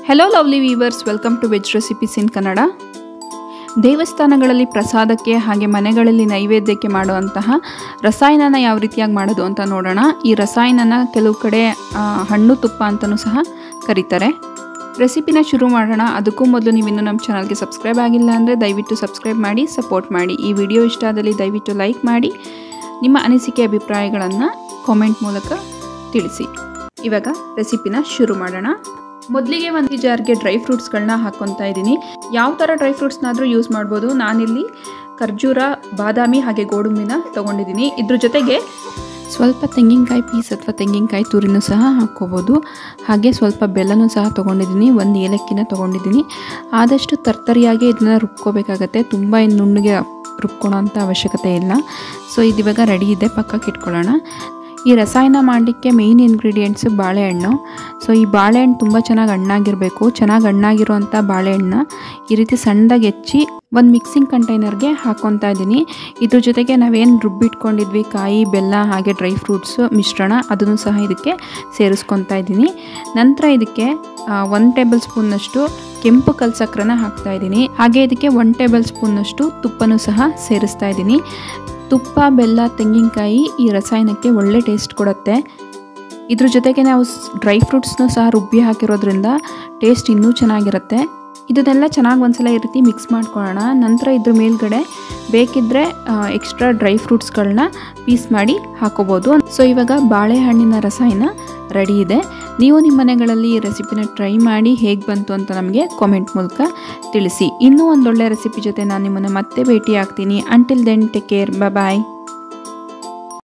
hello lovely viewers welcome to veg recipes in Kannada ದೇವಸ್ಥಾನಗಳಲ್ಲಿ ಪ್ರಸಾದಕ್ಕೆ ಹಾಗೆ ಮನೆಗಳಲ್ಲಿ ನೈವೇದ್ಯಕ್ಕೆ ಮಾಡುವಂತಹ ರಸಾಯನನ ಯಾವ ರೀತಿಯಾಗಿ ಮಾಡೋದು ಅಂತ ನೋಡೋಣ ಈ ರಸಾಯನನ ಕೆಲವು ಕಡೆ ಆ, ಹಣ್ಣು ತುಪ್ಪ ಅಂತಲೂ ಸಹ ಕರೀತಾರೆ ರೆಸಿಪಿನ ಶುರು ಮಾಡೋಣ ಅದಕ್ಕೂ ಮೊದಲು ನೀವಿನ್ನೂ ನಮ್ಮ ಚಾನಲ್ಗೆ ಸಬ್ಸ್ಕ್ರೈಬ್ ಆಗಿಲ್ಲ ಅಂದರೆ ದಯವಿಟ್ಟು ಸಬ್ಸ್ಕ್ರೈಬ್ ಮಾಡಿ ಸಪೋರ್ಟ್ ಮಾಡಿ ಈ ವಿಡಿಯೋ ಇಷ್ಟ ಆದಲ್ಲಿ ದಯವಿಟ್ಟು ಲೈಕ್ ಮಾಡಿ ನಿಮ್ಮ ಅನಿಸಿಕೆ ಅಭಿಪ್ರಾಯಗಳನ್ನು ಕಾಮೆಂಟ್ ಮೂಲಕ ತಿಳಿಸಿ ಇವಾಗ ರೆಸಿಪಿನ ಶುರು ಮಾಡೋಣ ಮೊದಲಿಗೆ ಒಂದು ಜಾರ್ಗೆ ಡ್ರೈ ಫ್ರೂಟ್ಸ್ಗಳನ್ನ ಹಾಕ್ಕೊತಾ ಇದ್ದೀನಿ ಯಾವ ಥರ ಡ್ರೈ ಫ್ರೂಟ್ಸ್ನಾದರೂ ಯೂಸ್ ಮಾಡ್ಬೋದು ನಾನಿಲ್ಲಿ ಖರ್ಜೂರ ಬಾದಾಮಿ ಹಾಗೆ ಗೋಡಂಬಿನ ತೊಗೊಂಡಿದ್ದೀನಿ ಇದ್ರ ಜೊತೆಗೆ ಸ್ವಲ್ಪ ತೆಂಗಿನಕಾಯಿ ಪೀಸ್ ಅಥವಾ ತೆಂಗಿನಕಾಯಿ ತುರಿನೂ ಸಹ ಹಾಕ್ಕೋಬೋದು ಹಾಗೆ ಸ್ವಲ್ಪ ಬೆಲ್ಲನೂ ಸಹ ತೊಗೊಂಡಿದ್ದೀನಿ ಒಂದು ಏಲಕ್ಕಿನ ತೊಗೊಂಡಿದ್ದೀನಿ ಆದಷ್ಟು ತರ್ತರಿಯಾಗಿ ಇದನ್ನ ರುಬ್ಕೋಬೇಕಾಗತ್ತೆ ತುಂಬ ಏನು ನುಣ್ಣಗೆ ರುಬ್ಕೊಳ್ಳೋ ಅಂಥ ಅವಶ್ಯಕತೆ ಇಲ್ಲ ಸೊ ಇದಿವಾಗ ರೆಡಿ ಇದೆ ಪಕ್ಕಕ್ಕೆ ಇಟ್ಕೊಳ್ಳೋಣ ಈ ರಸಾಯನ ಮಾಡಲಿಕ್ಕೆ ಮೇಯ್ನ್ ಇಂಗ್ರೀಡಿಯೆಂಟ್ಸು ಬಾಳೆಹಣ್ಣು ಸೊ ಈ ಬಾಳೆಹಣ್ಣು ತುಂಬ ಚೆನ್ನಾಗಿ ಹಣ್ಣಾಗಿರಬೇಕು ಚೆನ್ನಾಗಿ ಹಣ್ಣಾಗಿರುವಂಥ ಬಾಳೆಹಣ್ಣನ್ನ ಈ ರೀತಿ ಸಣ್ಣದಾಗಿ ಹೆಚ್ಚಿ ಒಂದು ಮಿಕ್ಸಿಂಗ್ ಕಂಟೈನರ್ಗೆ ಹಾಕ್ಕೊತಾ ಇದ್ದೀನಿ ಇದ್ರ ಜೊತೆಗೆ ನಾವೇನು ರುಬ್ಬಿಟ್ಕೊಂಡಿದ್ವಿ ಕಾಯಿ ಬೆಲ್ಲ ಹಾಗೆ ಡ್ರೈ ಫ್ರೂಟ್ಸು ಮಿಶ್ರಣ ಅದನ್ನು ಸಹ ಇದಕ್ಕೆ ಸೇರಿಸ್ಕೊತಾ ಇದ್ದೀನಿ ನಂತರ ಇದಕ್ಕೆ ಒನ್ ಟೇಬಲ್ ಸ್ಪೂನ್ನಷ್ಟು ಕೆಂಪು ಕಲ್ಸಕ್ರನ ಹಾಕ್ತಾ ಇದ್ದೀನಿ ಹಾಗೆ ಇದಕ್ಕೆ ಒನ್ ಟೇಬಲ್ ಸ್ಪೂನ್ನಷ್ಟು ತುಪ್ಪನೂ ಸಹ ಸೇರಿಸ್ತಾ ಇದ್ದೀನಿ ತುಪ್ಪ ಬೆಲ್ಲ ತೆಂಗಿನಕಾಯಿ ಈ ರಸಾಯನಕ್ಕೆ ಒಳ್ಳೆ ಟೇಸ್ಟ್ ಕೊಡುತ್ತೆ ಇದ್ರ ಜೊತೆಗೆ ನಾವು ಡ್ರೈ ಫ್ರೂಟ್ಸ್ನೂ ಸಹ ರುಬ್ಬಿ ಹಾಕಿರೋದ್ರಿಂದ ಟೇಸ್ಟ್ ಇನ್ನೂ ಚೆನ್ನಾಗಿರುತ್ತೆ ಇದನ್ನೆಲ್ಲ ಚೆನ್ನಾಗಿ ಒಂದ್ಸಲ ಈ ರೀತಿ ಮಿಕ್ಸ್ ಮಾಡ್ಕೊಳ್ಳೋಣ ನಂತರ ಇದ್ರ ಮೇಲ್ಗಡೆ ಬೇಕಿದ್ದರೆ ಎಕ್ಸ್ಟ್ರಾ ಡ್ರೈ ಫ್ರೂಟ್ಸ್ಗಳನ್ನ ಪೀಸ್ ಮಾಡಿ ಹಾಕೋಬೋದು ಸೊ ಇವಾಗ ಬಾಳೆಹಣ್ಣಿನ ರಸಾಯನ ರೆಡಿ ಇದೆ ನೀವು ನಿಮ್ಮ ಮನೆಗಳಲ್ಲಿ ಈ ರೆಸಿಪಿನ ಟ್ರೈ ಮಾಡಿ ಹೇಗೆ ಬಂತು ಅಂತ ನಮಗೆ ಕಾಮೆಂಟ್ ಮೂಲಕ ತಿಳಿಸಿ ಇನ್ನೂ ಒಂದೊಳ್ಳೆ ರೆಸಿಪಿ ಜೊತೆ ನಾನು ನಿಮ್ಮನ್ನು ಮತ್ತೆ ಭೇಟಿ ಆಗ್ತೀನಿ ಅಂಟಿಲ್ ದೆನ್ ಟೇಕ್ ಕೇರ್ ಬಾಯ್